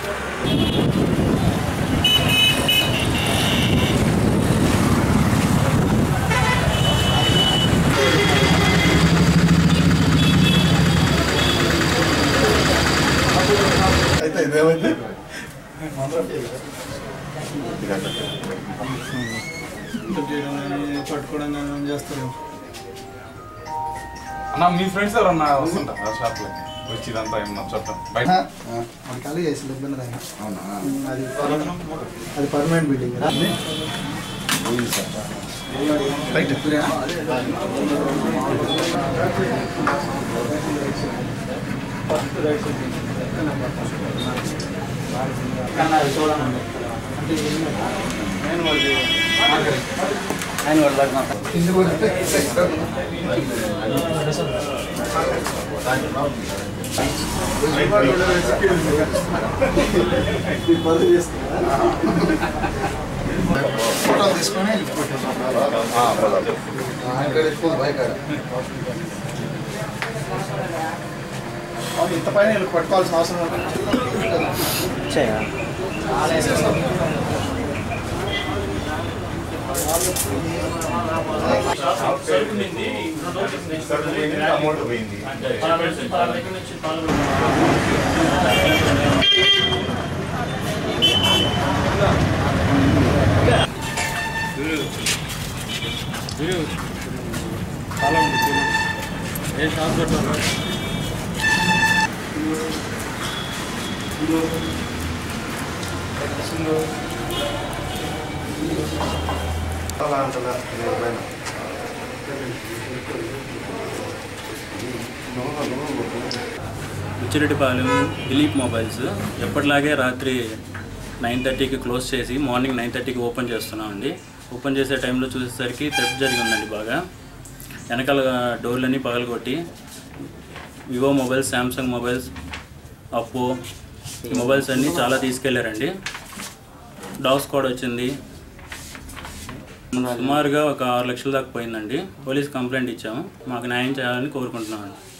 అయితే ఇదేమైంది పట్టుకోవడం కానీ చేస్తారు అన్న మీ ఫ్రెండ్స్ ఎవరన్నా వస్తుంటారా షాప్ లో వచ్చి ఇదంతా ఏమన్నా చూడటం బయట మన ఖాళీ చేసి ఇబ్బంది రాదు అవునా అది అది పర్మనెంట్ బిల్డింగ్ రైట్ ఫోటోలు తీసుకొని ఆయన కాడ ఎక్కువ బైక్ కాడ అవును, ఇంత పైన వీళ్ళకి పట్టుకోవాల్సిన అవసరం ఉంటుంది అమౌంట్ పోయింది చాలా ఉంది ఏ షాప్ పెట్టారు అలా అంటున్నా నేను పైన ముచ్చిరెడ్డిపాలెం దిలీప్ మొబైల్స్ ఎప్పటిలాగే రాత్రి నైన్ థర్టీకి క్లోజ్ చేసి మార్నింగ్ నైన్ థర్టీకి ఓపెన్ చేస్తున్నామండి ఓపెన్ చేసే టైంలో చూసేసరికి థెఫ్ట్ జరిగి ఉందండి బాగా వెనకాల డోర్లన్నీ పగలగొట్టి వివో మొబైల్స్ శాంసంగ్ మొబైల్స్ అప్పో ఈ మొబైల్స్ అన్నీ చాలా తీసుకెళ్లారండి డాగ్ స్క్వాడ్ వచ్చింది సుమారుగా ఒక ఆరు లక్షల దాకా పోయిందండి పోలీస్ కంప్లైంట్ ఇచ్చాము మాకు న్యాయం చేయాలని కోరుకుంటున్నామండి